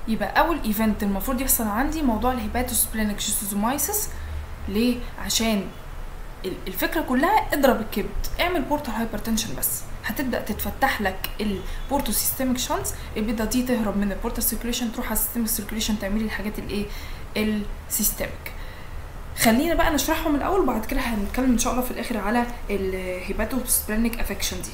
يبقى اول ايفنت المفروض يحصل عندي موضوع الهيباتوسبلينيك شيستوزومايسيس ليه عشان ال- الفكره كلها اضرب الكبد اعمل بورتال هايبرتنشن بس هتبدا تتفتح لك البورتو سيستميك شانس البيضه دي تهرب من البورتال سيركيليشن تروح على السيستميك سيركيليشن تعملي الحاجات الايه السيستميك خلينا بقى نشرحهم الاول وبعد كده هنتكلم ان شاء الله في الاخر على الهيباتوسبلينيك افكشن دي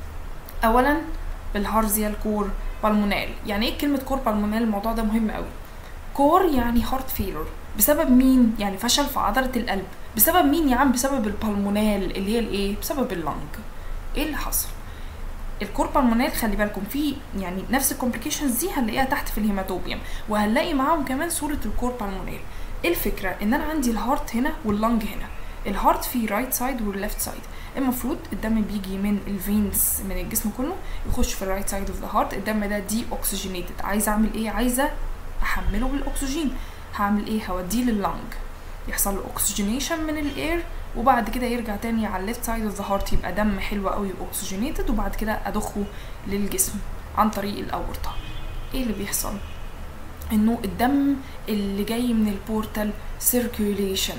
اولا بالهارزيال كور بالمونال يعني ايه كلمه كور بالمونال الموضوع ده مهم قوي كور يعني هارت فيلر بسبب مين يعني فشل في عضله القلب بسبب مين يا عم بسبب البالمونال اللي هي الايه بسبب اللنج ايه اللي حصل الكور بالمونال خلي بالكم في يعني نفس الكومبليكيشنز دي هنلاقيها تحت في الهيماتوبيوم وهنلاقي معاهم كمان صوره الكور بالمونال ايه الفكره ان انا عندي الهارت هنا واللنج هنا الهارت فيه رايت سايد والليفت سايد المفروض الدم بيجي من الفينز من الجسم كله يخش في الرايت سايد اوف ذا هارت الدم ده دي اوكسجينيتد عايزه اعمل ايه عايزه احمله بالاكسجين هعمل ايه هوديه لللنج يحصل له اوكسجينيشن من الاير وبعد كده يرجع تاني على الليفت سايد اوف ذا هارت يبقى دم حلو قوي اوكسجينيتد وبعد كده اضخه للجسم عن طريق الاورطه ايه اللي بيحصل انه الدم اللي جاي من البورتال سيركيوليشن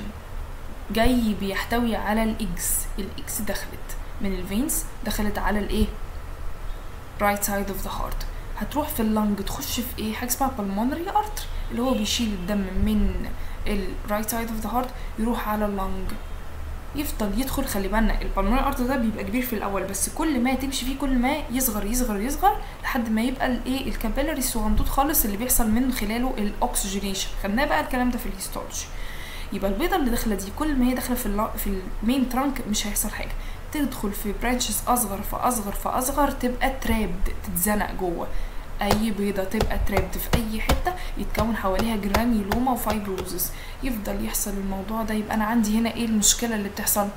جاي بيحتوي على الاكس الاكس دخلت من الفينز دخلت على الايه رايت سايد اوف ذا هارت هتروح في اللنج تخش في ايه حاجه اسمها pulmonary artery اللي هو بيشيل الدم من الرايت سايد اوف ذا هارت يروح على اللنج يفضل يدخل خلي بالنا البلمونري ارت ده بيبقى كبير في الاول بس كل ما تمشي فيه كل ما يصغر يصغر يصغر لحد ما يبقى الايه الكابيلاري الصغنطوط خالص اللي بيحصل من خلاله الاكسجينيشن خدناه بقى الكلام ده في الهيستولوجي يبقى البيضه اللي داخله دي كل ما هي داخله في الل- في المين ترانك مش هيحصل حاجه تدخل في برانشز اصغر فاصغر فاصغر تبقى ترابد تتزنق جوه اي بيضه تبقى ترابد في اي حته يتكون حواليها جرانيولوما وفايبروزس يفضل يحصل الموضوع ده يبقى انا عندي هنا ايه المشكله اللي بتحصل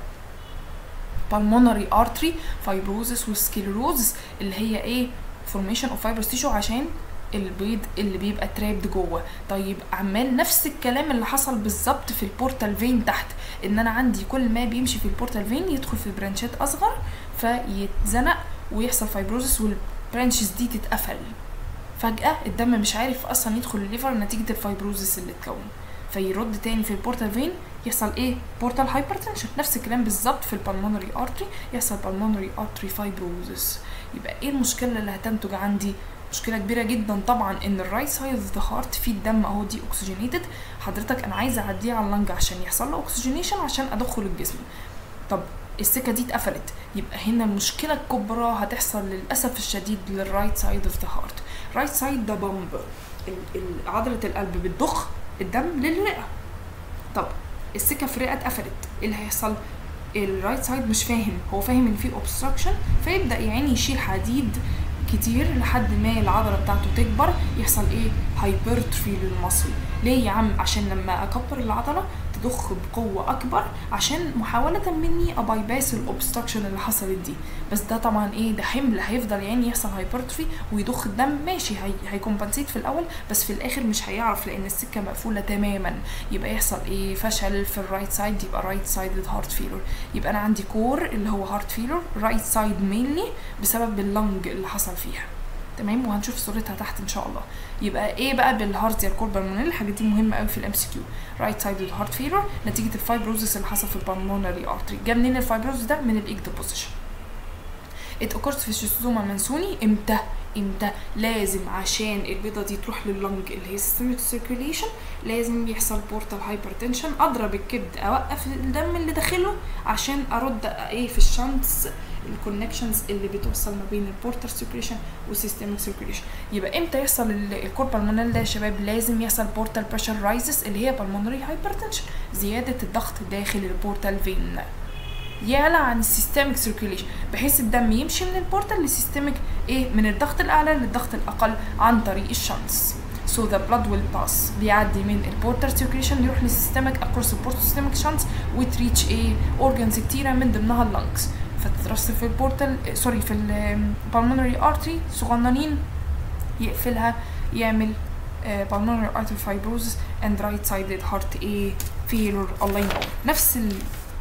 pulmonary artery fibrosis وسكليروزس اللي هي ايه formation of fibrous tissue عشان البيض اللي بيبقى ترابد جوه طيب عمال نفس الكلام اللي حصل بالظبط في البورتال فين تحت ان انا عندي كل ما بيمشي في البورتال فين يدخل في برانشات اصغر فيتزنق ويحصل فايبروزس والبرانشز دي تتقفل فجأة الدم مش عارف اصلا يدخل الليفر نتيجة الفايبروزس اللي اتكون فيرد تاني في البورتال فين يحصل ايه بورتال هايبرتنشن نفس الكلام بالظبط في البلمونري ارتري يحصل بالمونري ارتري فايبروزس يبقى ايه المشكله اللي هتنتج عندي مشكله كبيره جدا طبعا ان الرايت سايد اوف ذا هارت فيه الدم اهو دي اوكسجينيتد حضرتك انا عايزه اعديه على اللنج عشان يحصل له اوكسجينيشن عشان ادخل الجسم طب السكه دي اتقفلت يبقى هنا المشكله الكبرى هتحصل للاسف الشديد للرايت سايد اوف ذا هارت رايت سايد ده بامب عضله القلب بتضخ الدم للرئه طب السكه في الرئه اتقفلت ايه اللي هيحصل الرايت سايد مش فاهم هو فاهم ان في اوبستراكشن فيبدا يعني يشيل حديد كتير لحد ما العضله بتاعته تكبر يحصل ايه هايبرتروفي للمصل ليه يا عم عشان لما اكبر العضله تضخ بقوه اكبر عشان محاوله مني ابايباس الاوبستراكشن اللي حصلت دي بس ده طبعا ايه ده حمل هيفضل يعني يحصل هايبرتروفي ويضخ الدم ماشي هي هيكمبنسيت في الاول بس في الاخر مش هيعرف لان السكه مقفوله تماما يبقى يحصل ايه فشل في الرايت سايد يبقى رايت سايد هارت فيلر يبقى انا عندي كور اللي هو هارت فيلر رايت سايد مينلي بسبب اللنج اللي حصل فيها تمام وهنشوف صورتها تحت ان شاء الله يبقى ايه بقى بالهارت يا الكور بالمونري الحاجات دي مهمه قوي في الام سي كيو رايت سايد هارت فيلر نتيجه الفايبروزس اللي حصل في البالمونري ارتري جه منين الفايبروزس ده من الايج ديبوزيشن ات اوكورز في الشيستوزوما المنسوني امتى امتى لازم عشان البيضه دي تروح لللنج اللي هي سيستميك سيركيوليشن لازم يحصل بورتال هايبرتنشن اضرب الكبد اوقف الدم اللي داخله عشان ارد ايه في الشنطس الكونكشنز اللي بتوصل ما بين البورتال سيركيوليشن والسيستميك سيركيوليشن يبقى امتى يحصل الكور بالمونال ده يا شباب لازم يحصل بورتال بريشر رايزز اللي هي بالمونري هايبرتنشن زياده الضغط داخل البورتال فين يعلى عن السيستميك سيركيوليشن بحيث الدم يمشي من البورتال للسيستميك ايه من الضغط الاعلى للضغط الاقل عن طريق الشنطس so the blood will pass بيعدي من البورتال سيركيوليشن يروح للسيستميك across البورتال سيستميك شانس وتريتش ايه اورجانز كتيره من ضمنها اللنجز فتترسب في البورتال سوري في البالمونري ارتري صغننين يقفلها يعمل pulmonary artery fibrosis and right sided heart ايه failure الله ينور نفس ال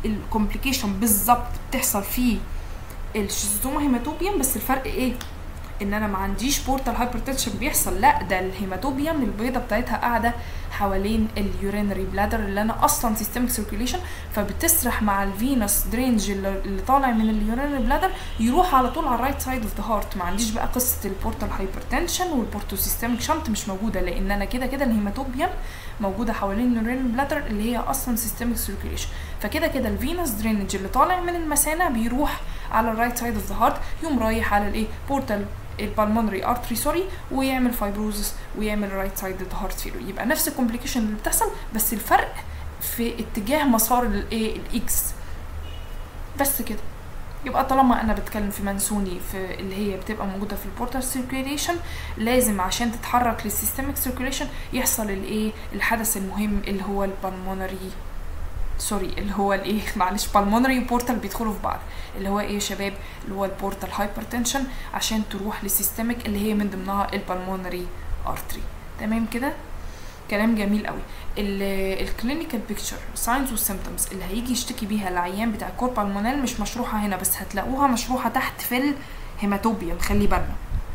الكومبليكيشن بالظبط بتحصل في الشيزوما هيماتوبيوم بس الفرق ايه ان انا ما عنديش بورتال هايبرتنشن بيحصل لا ده الهيماتوبيوم البيضه بتاعتها قاعده حوالين اليورينري بلادر اللي انا اصلا سيستمك سيركيوليشن فبتسرح مع الفينوس درينج اللي اللي طالع من اليورينري بلادر يروح على طول على الرايت سايد اوف ذا هارت ما عنديش بقى قصه البورتال هايبرتنشن والبورتو سيستمك شنت مش موجوده لان انا كده كده الهيماتوبيوم موجوده حوالين اليورينري بلادر اللي هي اصلا سيستمك سيركيوليشن فكده كده الفينوس درينج اللي طالع من المثانه بيروح على الرايت سايد اوف ذا هارت يقوم رايح على الايه بورتال البالمونري ارتري سوري ويعمل فايبروزس ويعمل رايت سايد هارت فيلو يبقى نفس الكومبليكيشن اللي بتحصل بس الفرق في اتجاه مسار الايه الاكس بس كده يبقى طالما انا بتكلم في منسوني في اللي هي بتبقى موجوده في البورتال سيركيوليشن لازم عشان تتحرك للسيستميك سيركيوليشن يحصل الايه الحدث المهم اللي هو البالمونري سوري اللي هو الايه معلش بالمونري وبورتال بيدخلوا في بعض اللي هو ايه يا شباب اللي هو البورتال هايبرتنشن عشان تروح للسيستميك اللي هي من ضمنها البالمونري ارتري تمام كده كلام جميل قوي الكلينيكال بيكتشر ساينز والسيمبتومز اللي هيجي يشتكي بيها العيان بتاع الكور بالمونال مش مشروحه هنا بس هتلاقوها مشروحه تحت في الهيماتوبيوم خلي بالنا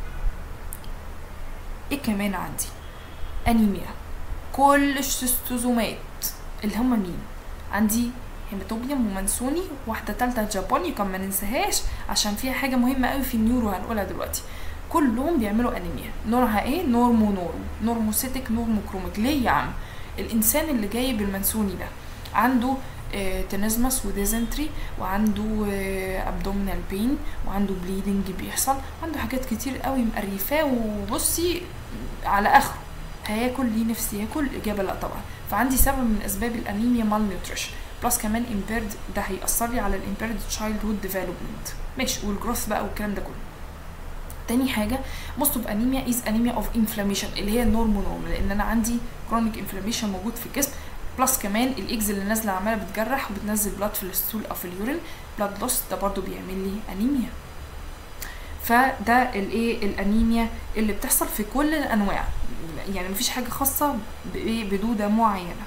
ايه كمان عندي انيميا كل الشيستوزومات اللي هم مين عندي هيماتوبيوم ومنسوني واحدة تالتة جابوني كان ما ننساهاش عشان فيها حاجة مهمة قوي في النيورو هنقولها دلوقتي كلهم بيعملوا انيميا نوعها ايه نورمو نورمو نورموسيتك نورموكروميك ليه يا عم الانسان اللي جاي بالمنسوني ده عنده آه تنزمس وديزنتري وعنده آه ابدومينال بين وعنده بليدنج بيحصل عنده حاجات كتير قوي مقرفاه وبصي على اخره هياكل ليه نفسي ياكل اجابه لا طبعا فعندي سبب من اسباب الانيميا مال نيوتريشن بلس كمان امبيرد ده هيأثر لي على الامبيرد تشايلد هود ديفلوبمنت ماشي والجروث بقى والكلام ده كله تاني حاجه موست اوف انيميا از انيميا اوف انفلاميشن اللي هي النورمو نورم لان انا عندي كرونيك انفلاميشن موجود في الجسم بلس كمان الايجز اللي نازله عماله بتجرح وبتنزل بلاد في الستول او في اليورين بلاد لوس ده برضو بيعمل لي انيميا فده الايه الانيميا اللي بتحصل في كل الانواع يعني مفيش حاجه خاصه بدوده معينه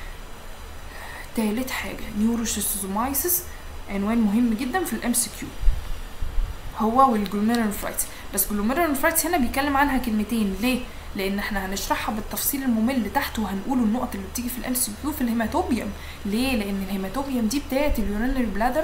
تالت حاجه نيوروشيستوزومايسيس عنوان مهم جدا في الام سي كيو هو والجلوميرونفرايتس بس جلوميرونفرايتس هنا بيتكلم عنها كلمتين ليه لان احنا هنشرحها بالتفصيل الممل تحت وهنقول النقط اللي بتيجي في الام سي كيو في الهيماتوبيوم ليه لان الهيماتوبيوم دي بتاعت اليورينري بلادر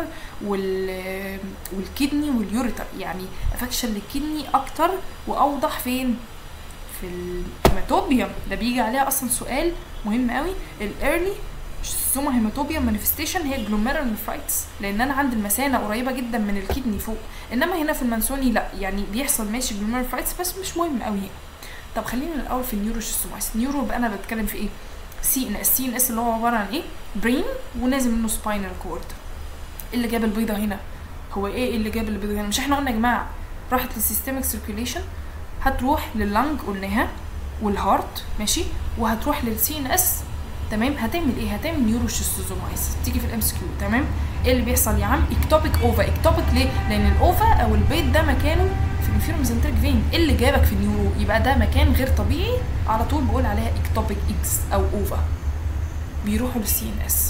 وال والكدني واليوريتر يعني افكشن للكدني اكتر واوضح فين في الهيماتوبيوم ده بيجي عليها اصلا سؤال مهم قوي الايرلي سوما هيماتوبيوم مانيفستيشن هي جلوميرونفرايتس لان انا عندي المثانه قريبه جدا من الكدني فوق انما هنا في المنسوني لا يعني بيحصل ماشي جلوميرونفرايتس بس مش مهم قوي هنا طب خلينا الاول في النيوروشيستومايس نيورو بقى انا بتكلم في ايه سي ان اس سي ان اس اللي هو عباره عن ايه برين ونازل منه سباينال كورد اللي جاب البيضه هنا هو ايه اللي جاب البيضه هنا مش احنا قلنا يا جماعه راحت للسيستميك سيركيوليشن هتروح لللنج قلناها والهارت ماشي وهتروح للسي ان اس تمام هتعمل ايه هتعمل نيوروشيستوزومايس تيجي في الام اس كيو تمام ايه اللي بيحصل يا عم اكتوبيك اوفا اكتوبيك ليه لان الاوفا او البيض ده مكانه في الانفيرو ميزنتريك فين ايه اللي جابك في النيورو يبقى ده مكان غير طبيعي على طول بقول عليها اكتوبيك اكس او اوفا بيروحوا للسي ان اس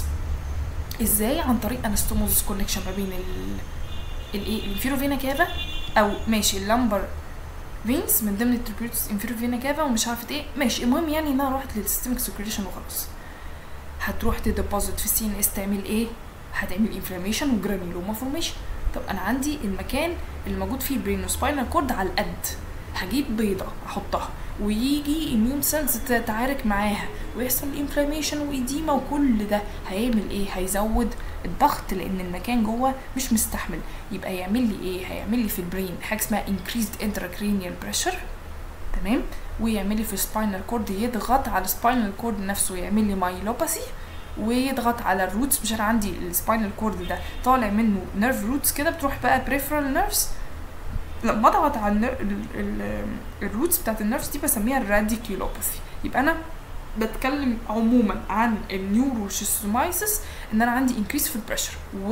ازاي عن طريق انستوموزس كونكشن ما بين ال الايه الانفيرو فينا كافا او ماشي اللمبر فينز من ضمن التريبيوتس انفيرو فينا كافا ومش عارفه ايه ماشي المهم يعني انها راحت للسيستميك سيركيوليشن وخلاص هتروح تديبوزيت في السي ان اس تعمل ايه هتعمل انفلاميشن وجرانيلوما فورميشن طب انا عندي المكان اللي موجود فيه برين وسباينال كورد على القد هجيب بيضه احطها ويجي اميون سيلز تتعارك معاها ويحصل انفلاميشن وايديما وكل ده هيعمل ايه هيزود الضغط لان المكان جوه مش مستحمل يبقى يعمل لي ايه هيعمل لي في البرين حاجه اسمها increased intracranial pressure تمام ويعمل لي في السباينال كورد يضغط على السباينال كورد نفسه يعمل لي مايلوباثي ويضغط على الروتس مش انا عندي السباينال كورد ده طالع منه نيرف روتس كده بتروح بقى بريفرال نيرفز لما اضغط على النر... ال... ال... الروتس بتاعت النيرفز دي بسميها الراديكيولوباثي يبقى انا بتكلم عموما عن النيوروشيستومايسيس ان انا عندي انكريس في البريشر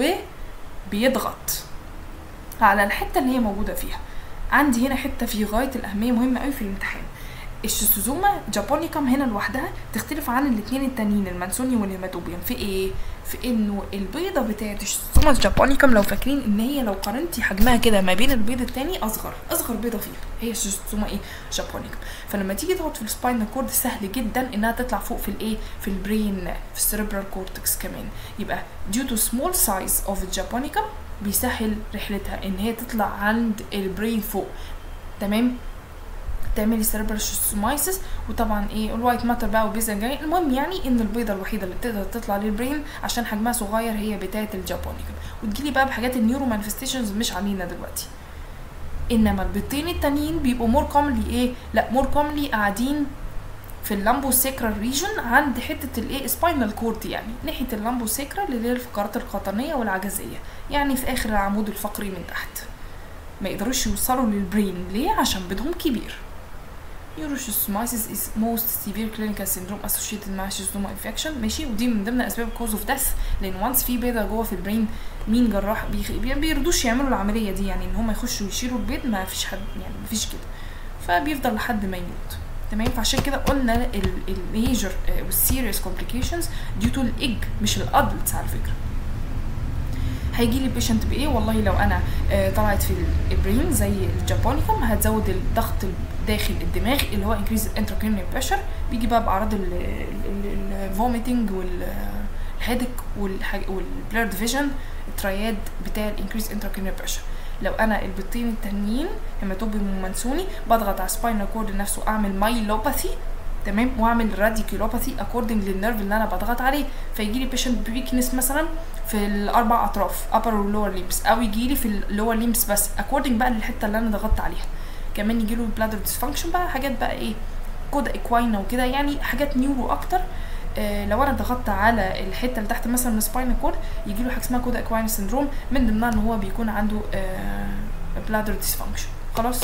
وبيضغط على الحته اللي هي موجوده فيها عندي هنا حته في غايه الاهميه مهمه قوي في الامتحان الشيستوزوما جابونيكم هنا لوحدها تختلف عن الاثنين التانيين المانسوني والهيماتوبيوم في ايه في انه البيضه بتاعت الشيستوزوما جابونيكم لو فاكرين ان هي لو قارنتي حجمها كده ما بين البيض التاني اصغر اصغر بيضه فيها هي الشيستوزوما ايه جابونيكم فلما تيجي تقعد في السباينال كورد سهل جدا انها تطلع فوق في الايه في البرين في السيربرال كورتكس كمان يبقى due to small size of الجابونيكم بيسهل رحلتها ان هي تطلع عند البرين فوق تمام تعملي سيربرال شيستومايسيس وطبعا ايه الوايت ماتر بقى وبيزا جاي المهم يعني ان البيضه الوحيده اللي بتقدر تطلع للبرين عشان حجمها صغير هي بتاعه الجابونيكم وتجيلي بقى بحاجات النيورو مانيفستيشنز مش علينا دلوقتي انما البيضتين التانيين بيبقوا مور كوملي ايه لا مور كوملي قاعدين في اللامبو سيكرال ريجن عند حته الايه سباينال كورد يعني ناحيه اللامبو سيكرال اللي هي الفقرات القطنيه والعجزيه يعني في اخر العمود الفقري من تحت ما يقدروش يوصلوا للبرين ليه عشان بيضهم كبير Neuroschistomasis is most severe clinical syndrome associated مع شيستوما infection ماشي ودي من ضمن اسباب cause of death لان وانس في بيضه جوه في البرين مين جراح بيخ... بي- بيرضوش يعملوا العمليه دي يعني ان هم يخشوا يشيلوا البيض ما فيش حد يعني ما فيش كده فبيفضل لحد ما يموت تمام فعشان كده قلنا الميجر والسيريس complications due to الايج مش الادلتس على فكره هيجي لي بيشنت بايه والله لو انا آه، طلعت في البرين زي الجابونيكم هتزود الضغط داخل الدماغ اللي هو increase intracranial pressure بيجي بقى باعراض الفوميتنج والهيدك والبليرد فيجن الترياد بتاع الانكريز intracranial pressure لو انا البطين التانيين هيماتوبيوم ومنسوني بضغط على سباينال كورد نفسه اعمل مايلوباثي تمام واعمل راديكيولوباثي اكوردنج للنيرف اللي انا بضغط عليه فيجي لي بيشنت بويكنس مثلا في الاربع اطراف upper و lower limbs او يجي لي في اللور limbs بس اكوردنج بقى للحته اللي انا ضغطت عليها كمان يجي له بلادر ديسفانكشن بقى حاجات بقى ايه كودا اكواينا وكده يعني حاجات نيورو اكتر آه لو انا ضغطت على الحته اللي تحت مثلا السباينال كورد يجي له حاجه اسمها كودا اكواينا سندروم من ضمنها ان هو بيكون عنده آه بلادر ديسفانكشن خلاص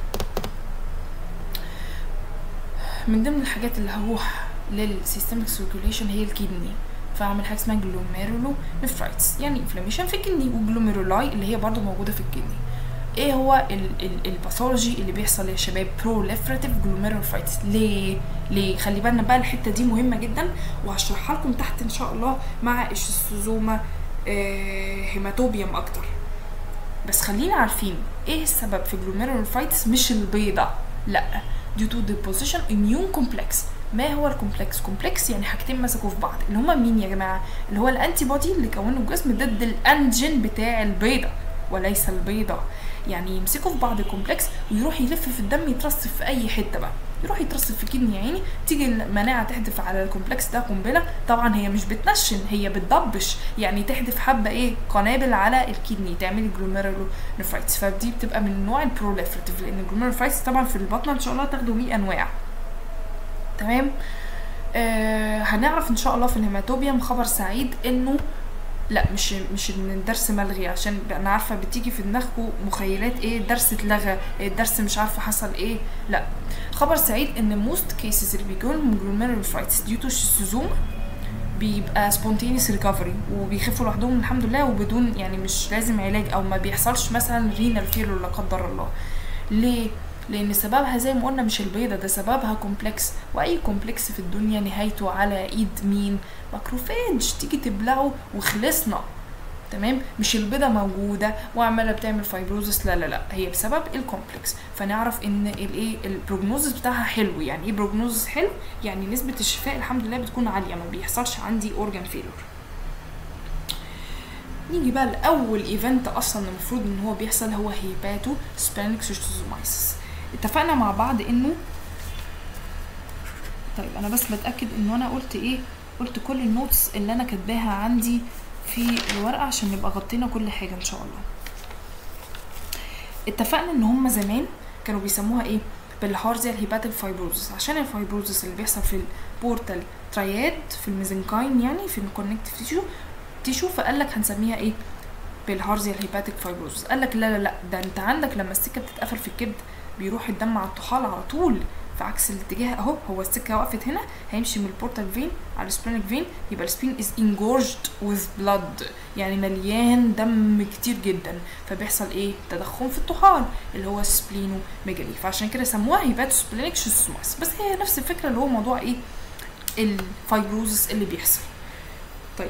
من ضمن الحاجات اللي هروح للسيستمك سيركيوليشن هي الكدني فاعمل حاجه اسمها جلوميرولو نفرايتس يعني انفلاميشن في الكدني وجلوميرولاي اللي هي برضو موجوده في الكدني ايه هو الباثولوجي اللي بيحصل يا شباب بروليفراتيف جلوميرولوفرايتس ليه ليه خلي بالنا بقى الحته دي مهمه جدا وهشرحها لكم تحت ان شاء الله مع الشيستوزوما آه هيماتوبيوم اكتر بس خلينا عارفين ايه السبب في جلوميرولوفرايتس مش البيضه لا due to deposition immune complex ما هو الكومبلكس كومبلكس يعني حاجتين مسكوا في بعض اللي هما مين يا جماعه اللي هو الانتي بودي اللي كونه الجسم ضد الانجين بتاع البيضه وليس البيضه يعني يمسكوا في بعض الكومبلكس ويروح يلف في الدم يترصف في اي حته بقى يروح يترصف في كدني عيني تيجي المناعه تحدف على الكومبلكس ده قنبله طبعا هي مش بتنشن هي بتضبش يعني تحدف حبه ايه قنابل على الكدني تعملي جلوميرولو نفرايتس فدي بتبقى من نوع البروليفراتيف لان الجلوميرولوفرايتس طبعا في البطنه ان شاء الله تاخدوا ليه انواع تمام آه هنعرف ان شاء الله في الهيماتوبيوم خبر سعيد انه لا مش مش ان الدرس ملغي عشان انا عارفه بتيجي في دماغكم مخيلات ايه الدرس اتلغى الدرس مش عارفه حصل ايه لا خبر سعيد ان موست كيسز اللي بيجوا لهم جلوميرولوفرايتس ديو تو شيستوزوما بيبقى سبونتينيوس ريكفري وبيخفوا لوحدهم الحمد لله وبدون يعني مش لازم علاج او ما بيحصلش مثلا رينال فيلر لا قدر الله ليه لان سببها زي ما قلنا مش البيضه ده سببها كومبلكس واي كومبلكس في الدنيا نهايته على ايد مين ماكروفاج تيجي تبلعه وخلصنا تمام مش البيضه موجوده وعماله بتعمل فايبروزس لا لا لا هي بسبب الكومبلكس فنعرف ان الايه البروجنوزس بتاعها حلو يعني ايه بروجنوزس حلو يعني نسبه الشفاء الحمد لله بتكون عاليه ما بيحصلش عندي اورجان فيلور نيجي بقى لاول ايفنت اصلا المفروض ان هو بيحصل هو هيباتو سبانيك سيستوزومايسيس اتفقنا مع بعض انه طيب انا بس بتاكد انه انا قلت ايه قلت كل النوتس اللي انا كاتباها عندي في الورقه عشان نبقى غطينا كل حاجه ان شاء الله اتفقنا ان هم زمان كانوا بيسموها ايه بالهارزيا الهيباتيك فايبروزس عشان الفايبروزس اللي بيحصل في البورتال ترياد في الميزنكايم يعني في الكونكتيف تيشو تيشو فقال لك هنسميها ايه بالهارزيا الهيباتيك فايبروزس قال لك لا لا لا ده انت عندك لما السكه بتتقفل في الكبد بيروح الدم على الطحال على طول في عكس الاتجاه اهو هو السكه وقفت هنا هيمشي من البورتال فين على السبلينك فين يبقى السبلين از engorged with blood يعني مليان دم كتير جدا فبيحصل ايه تضخم في الطحال اللي هو سبلينو ميجالي فعشان كده سموها هيباتوسبلينك شيستوماس بس هي نفس الفكره اللي هو موضوع ايه الفايبروزس اللي بيحصل طيب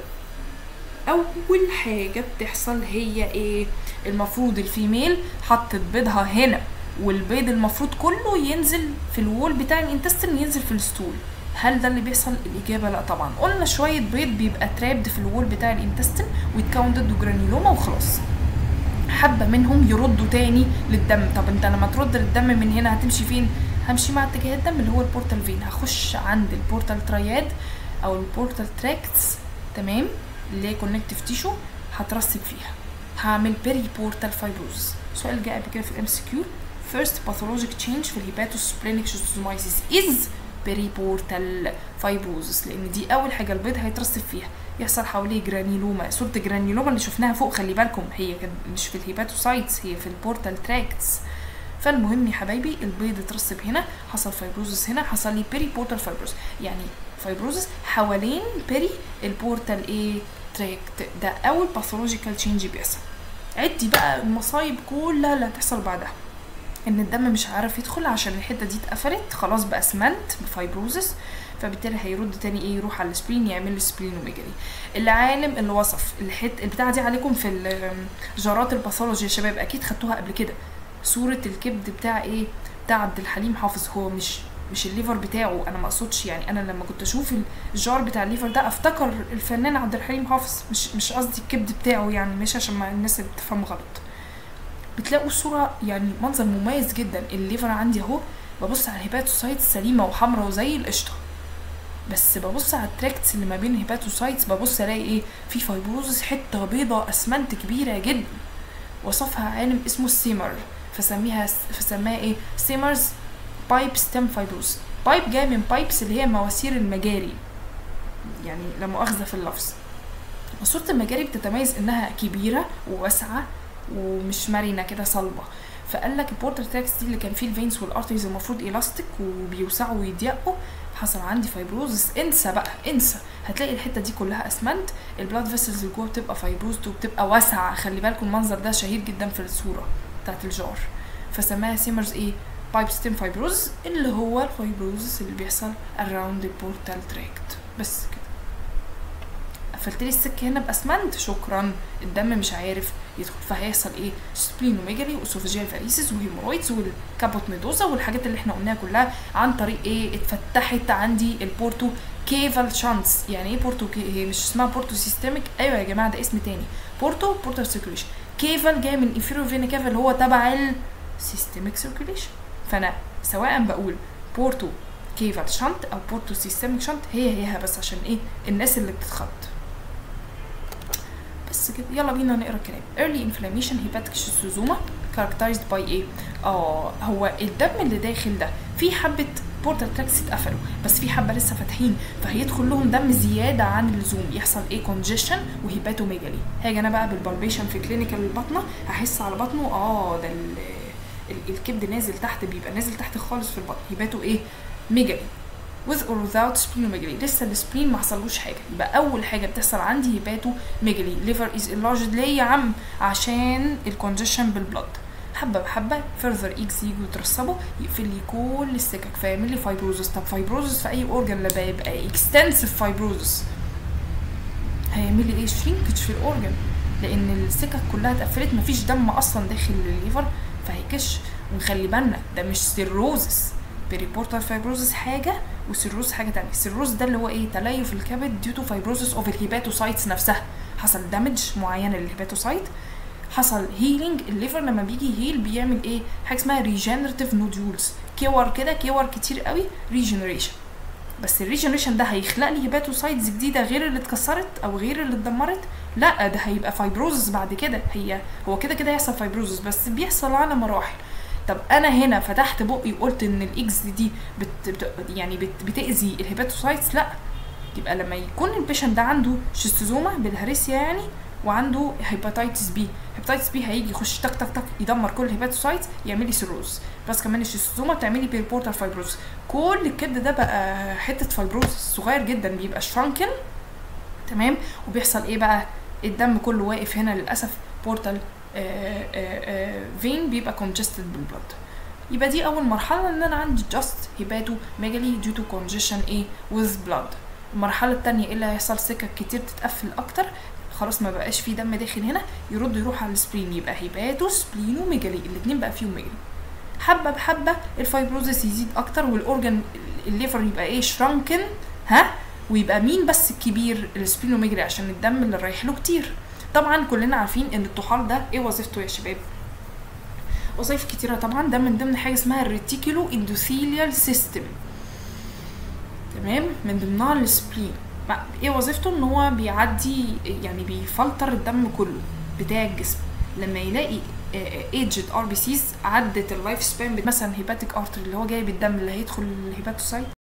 اول حاجه بتحصل هي ايه المفروض الفيميل حطت بيضها هنا والبيض المفروض كله ينزل في الوول بتاع الانتستين ينزل في الستول هل ده اللي بيحصل الاجابه لا طبعا قلنا شويه بيض بيبقى ترابد في الوول بتاع الانتستين ويتكون ضده جرانيلوما وخلاص حبه منهم يردوا تاني للدم طب انت لما ترد للدم من هنا هتمشي فين همشي مع اتجاه الدم اللي هو البورتال فين هخش عند البورتال ترياد او البورتال تراكتس تمام اللي هي كونكتيف تيشو هترسب فيها هعمل بيري بورتال فايبروز سؤال جاء قبل كده في الام سي كيو first pathologic change في الهيباتوسبلينيك شيستوزومايسيس is periportal fibrosis لان دي اول حاجه البيض هيترسب فيها يحصل حواليه جرانيلوما صوره الجرانيلوما اللي شفناها فوق خلي بالكم هي كانت مش في الهيباتوسايتس هي في البورتال تراكتس فالمهم يا حبايبي البيض اترسب هنا حصل فايبروزس هنا حصل لي بيري بورتال فايبروز يعني فايبروزس حوالين بيري البورتال ايه تراكت ده اول باثولوجيكال تشينج بيحصل عدي بقى المصايب كلها اللي هتحصل بعدها ان الدم مش عارف يدخل عشان الحته دي اتقفلت خلاص بقى اسمنت بفايبروزس فبالتالي هيرد تاني ايه يروح على السبلين يعمل له سبلينوميجالي العالم اللي وصف الحت البتاعه دي عليكم في جارات الباثولوجي يا شباب اكيد خدتوها قبل كده صوره الكبد بتاع ايه بتاع عبد الحليم حافظ هو مش مش الليفر بتاعه انا ما اقصدش يعني انا لما كنت اشوف الجار بتاع الليفر ده افتكر الفنان عبد الحليم حافظ مش مش قصدي الكبد بتاعه يعني مش عشان ما الناس بتفهم غلط بتلاقوا الصوره يعني منظر مميز جدا الليفر عندي اهو ببص على الهيباتوسايت سليمه وحمراء وزي القشطه بس ببص على التراكتس اللي ما بين الهيباتوسايتس ببص الاقي ايه في فايبروزس حته بيضه اسمنت كبيره جدا وصفها عالم اسمه السيمر فسميها فسماها ايه سيمرز بايب ستيم فايبروز بايب جاي من بايبس اللي هي مواسير المجاري يعني لا مؤاخذه في اللفظ صورة المجاري بتتميز انها كبيرة وواسعة ومش مرنة كده صلبة فقال لك البورتر تراكس دي اللي كان فيه الفينز والارتريز المفروض الاستيك وبيوسعوا ويضيقوا حصل عندي فايبروزس انسى بقى انسى هتلاقي الحته دي كلها اسمنت البلاد فيسلز اللي جوه بتبقى فايبروزد وبتبقى واسعه خلي بالكم المنظر ده شهير جدا في الصوره بتاعت الجار فسماها سيمرز ايه بايب ستيم فايبروز اللي هو الفايبروزس اللي بيحصل around البورتال تراكت بس كده قفلت لي السكه هنا باسمنت شكرا الدم مش عارف يدخل فهيحصل ايه سبلينوميجالي واسوفيجيال فاريسيس وهيمورويدز والكابوت ميدوزا والحاجات اللي احنا قلناها كلها عن طريق ايه اتفتحت عندي البورتو كيفال شانس يعني ايه بورتو كي... هي مش اسمها بورتو سيستميك ايوه يا جماعه ده اسم تاني بورتو بورتال سيركيوليشن كيفال جاي من انفيرو فينا كيفال اللي هو تبع السيستميك سيركيوليشن فانا سواء بقول بورتو كيفال شانت او بورتو سيستميك شانت هي هيها بس عشان ايه الناس اللي بتتخض بس كده يلا بينا نقرا الكلام early inflammation hepatic schistosoma characterized by ايه اه هو الدم اللي داخل ده في حبه بورتال تراكس اتقفلوا بس في حبه لسه فاتحين فهيدخل لهم دم زياده عن اللزوم يحصل ايه كونجيشن وهيباتوميجالي هاجي انا بقى بالبالبيشن في كلينيكال البطنه هحس على بطنه اه ده الكبد نازل تحت بيبقى نازل تحت خالص في البطن هيباتو ايه ميجالي with or without splenomegaly لسه السبلين ما حصلوش حاجه يبقى اول حاجه بتحصل عندي هيباتو ميجالي liver is enlarged ليه يا عم عشان الكونجيشن بالبلد حبه بحبه further ايجز يجوا يترسبوا يقفل لي كل السكك فيعمل لي فايبروزس طب فايبروزس في اي اورجن لما يبقى اكستنسيف فايبروزس هيعمل لي ايه شرينكج في الاورجن لان السكك كلها اتقفلت مفيش دم اصلا داخل الليفر فهيكش ونخلي بالنا ده مش سيروزس بريبورتال فايبروزس حاجه وسيروز حاجه تانية السيروز ده اللي هو ايه تليف الكبد ديو تو فايبروزس اوف الهيباتوسايتس نفسها حصل دامج معينه للهيباتوسايت حصل هيلينج الليفر لما بيجي هيل بيعمل ايه حاجه اسمها ريجنريتيف نودولز كور كده كور كتير قوي ريجنريشن بس الريجنريشن ده هيخلق لي هيباتوسايتس جديده غير اللي اتكسرت او غير اللي اتدمرت لا ده هيبقى فايبروزس بعد كده هي هو كده كده هيحصل فايبروزس بس بيحصل على مراحل طب انا هنا فتحت بقي وقلت ان الاكس دي بت بت يعني بت بتاذي الهيباتوسايتس لا يبقى لما يكون البيشنت ده عنده شيستوزوما بالهريسيا يعني وعنده هيباتيتس بي هيباتيتس بي هيجي يخش تك تك تك يدمر كل الهيباتوسايتس يعمل لي سيروز بس كمان الشيستوزوما بتعمل لي بيربورتال فايبروز كل الكبد ده بقى حته فايبروز صغير جدا بيبقى شرانكن تمام وبيحصل ايه بقى الدم كله واقف هنا للاسف بورتال فين بيبقى كونجستد بالبلد يبقى دي اول مرحله ان انا عندي جاست هيباتو ميجالي ديو تو كونجيشن ايه وذ بلاد المرحله الثانيه ايه اللي هيحصل سكك كتير تتقفل اكتر خلاص ما بقاش في دم داخل هنا يرد يروح على السبلين يبقى هيباتو سبلينو ميجالي الاثنين بقى فيهم ميجالي حبه بحبه الفايبروزس يزيد اكتر والاورجن الليفر يبقى ايه شرانكن ها ويبقى مين بس الكبير السبلينوميجري عشان الدم اللي رايح له كتير طبعا كلنا عارفين ان الطحال ده ايه وظيفته يا شباب وظائف كتيرة طبعا ده من ضمن حاجة اسمها الريتيكولو اندوثيليال سيستم تمام من ضمنها السبلين ايه وظيفته ان هو بيعدي يعني بيفلتر الدم كله بتاع الجسم لما يلاقي ايجد ار بي سيز عدت اللايف سبان مثلا هيباتيك ارتري اللي هو جايب الدم اللي هيدخل الهيباتوسايت